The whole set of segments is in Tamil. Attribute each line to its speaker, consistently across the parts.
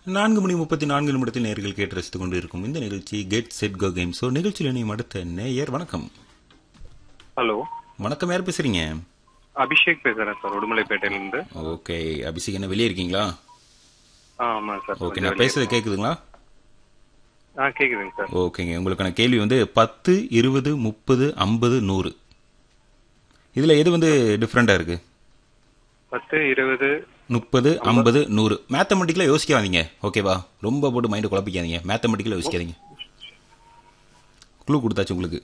Speaker 1: நான்கு மணி முப்பத்தி நான்கு நிமிடத்தில் நேர்கள் கேட்டு ரசித்துக் கொண்டு இருக்கும் இந்த நிகழ்ச்சி get set go game show நிகழ்ச்சியில் இணையும் அடுத்த நேயர் வணக்கம்
Speaker 2: ஹலோ
Speaker 1: வணக்கம் யார் பேசுறீங்க
Speaker 2: அபிஷேக் பேசுறேன் சார் உடுமலைப்பேட்டையில இருந்து
Speaker 1: ஓகே அபிஷேக் என்ன வெளியே இருக்கீங்களா
Speaker 2: ஆ, ஆமா சார்
Speaker 1: ஓகே
Speaker 2: கொஞ்சம்
Speaker 1: நான் பேசுறது கேக்குதுங்களா
Speaker 2: ஆ கேக்குதுங்க சார்
Speaker 1: ஓகேங்க உங்களுக்கான கேள்வி வந்து பத்து இருபது முப்பது ஐம்பது நூறு இதுல எது வந்து டிஃப்ரெண்டா இருக்கு
Speaker 2: பத்து இருபது
Speaker 1: முப்பது ஐம்பது நூறு மேத்தமெட்டிக்கலா யோசிக்காதீங்க ஓகேவா ரொம்ப போட்டு மைண்ட் குழப்பிக்காதீங்க மேத்தமெட்டிக்கலா யோசிக்காதீங்க குழு கொடுத்தாச்சு உங்களுக்கு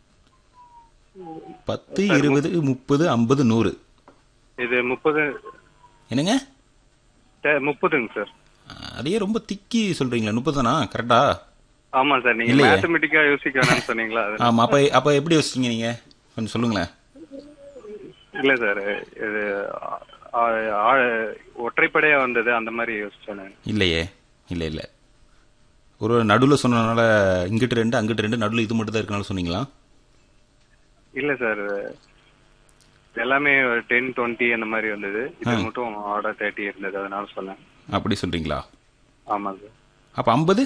Speaker 1: பத்து இருபது முப்பது ஐம்பது நூறு
Speaker 2: இது முப்பது
Speaker 1: என்னங்க
Speaker 2: ட- முப்பதுங்க சார்
Speaker 1: அதையே ரொம்ப திக்கி சொல்றீங்களா முப்பது தானா கரெக்டா
Speaker 2: ஆமா சார் நீங்க
Speaker 1: இல்லையே.
Speaker 2: மேத்தமெட்டிக்கா யோசிக்க வேணாம்னு சொன்னீங்களா அது
Speaker 1: ஆமா அப்ப அப்ப எப்படி யோசிச்சீங்க நீங்க கொஞ்சம் சொல்லுங்களேன்
Speaker 2: இல்ல சார் இது ஆ, ஆ, ஒற்றைப்படையா வந்தது அந்த மாதிரி யோசிச்சேன் நான்.
Speaker 1: இல்லையே இல்ல இல்ல ஒரு நடுவில் சொன்னனால இங்கிட்டு ரெண்டு அங்கிட்டு ரெண்டு நடுவில் இது மட்டும் தான் இருக்கனால சொன்னீங்களா
Speaker 2: இல்ல சார் எல்லாமே டென் டுவெண்ட்டி அந்த மாதிரி வந்தது இது மட்டும் ஆர்டர் தேர்ட்டி இருந்தது அதனால சொன்னேன்
Speaker 1: அப்படி சொல்றீங்களா
Speaker 2: ஆமா சார்
Speaker 1: அப்ப ஐம்பது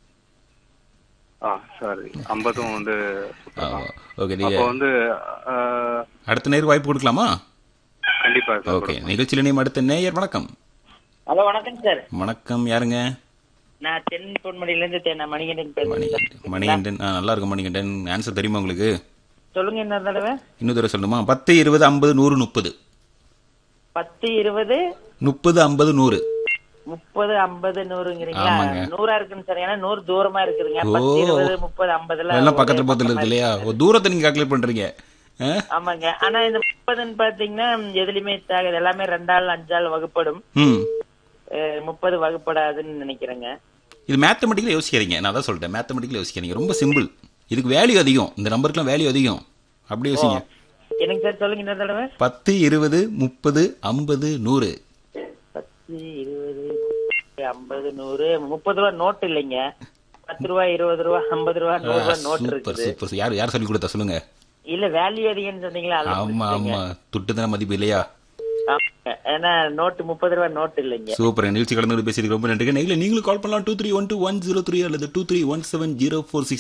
Speaker 2: ஆ சாரி ஐம்பதும் வந்து
Speaker 1: ஓகே நீங்க
Speaker 2: அப்போ வந்து ஆ,
Speaker 1: அடுத்த நேர் வாய்ப்பு கொடுக்கலாமா
Speaker 2: கண்டிப்பா சார்
Speaker 1: ஓகே நிகழ்ச்சியில் இணையும் அடுத்த நேயர் வணக்கம்
Speaker 3: ஹலோ வணக்கம் சார்
Speaker 1: வணக்கம் யாருங்க
Speaker 3: நான் தென் பொன்மணில இருந்து தென் மணிகண்டன் பேசுறேன்
Speaker 1: மணிகண்டன் மணிகண்டன் ஆ, நல்லா இருக்கும் மணிகண்டன் ஆன்சர் தெரியுமா உங்களுக்கு
Speaker 3: சொல்லுங்க என்ன தடவை
Speaker 1: இன்னொரு தடவை சொல்லணுமா பத்து இருபது ஐம்பது நூறு முப்பது
Speaker 3: பத்து இருபது
Speaker 1: முப்பது ஐம்பது நூறு
Speaker 3: முப்பது ஐம்பது நூறுங்கிறீங்களா
Speaker 1: ஆமாங்க.
Speaker 3: நூறா இருக்குன்னு சார் ஏன்னா நூறு தூரமா இருக்குதுங்க
Speaker 1: ஓ.
Speaker 3: பத்து இருபது முப்பது ஐம்பதுல
Speaker 1: எல்லாம் பக்கத்துல பக்கத்துல இருக்கு இல்லையா ஓ, தூரத்தை நீங்க கால்குலேட் பண்றீங்க ஆ?
Speaker 3: ஆமாங்க ஆனா இந்த முப்பதுன்னு பாத்தீங்கன்னா எதுலயுமே தாகுது எல்லாமே ரெண்டாள் அஞ்சாள் வகுப்படும்
Speaker 1: ம்
Speaker 3: அஹ், முப்பது வகுப்படாதுன்னு நினைக்கிறேங்க
Speaker 1: இது மேத்தமெட்டிக்கல யோசிக்காதீங்க நான் தான் சொல்லிட்டேன் மேத்தமெட்டிக்கல யோசிக்காதீங்க ரொம்ப சிம்பிள் இதுக்கு வேல்யூ அதிகம் இந்த நம்பருக்குலாம் வேல்யூ அதிகம் அப்படி யோசிங்க
Speaker 3: எனக்கு சார் சொல்லுங்க இன்னொரு தடவை
Speaker 1: பத்து இருபது முப்பது ஐம்பது நூறு
Speaker 3: பத்து இருபது ஐம்பது நூறு முப்பது ரூபா நோட்டு இல்லைங்க பத்து ரூபா இருபது ரூபா ஐம்பது ரூபா நூறு ரூபா நோட்டு
Speaker 1: சூப்பர்
Speaker 3: இருக்குது
Speaker 1: சூப்பர் யார் யார் சொல்லி கொடுத்தா சொல்லுங்க
Speaker 3: இல்ல வேல்யூ அதிகம்னு சொன்னீங்களா அதுல
Speaker 1: ஆமா ஆமா துட்டு தானே மதிப்பு இல்லையா
Speaker 3: ஆமாங்க. ஏன்னா நோட்டு முப்பது ரூபா நோட்டு இல்லைங்க
Speaker 1: சூப்பர் நிகழ்ச்சி கலந்து பேசியதுக்கு ரொம்ப நன்றி நெகில நீங்களும் கால் பண்ணலாம் two three one two one zero three அல்லது two three one seven zero four six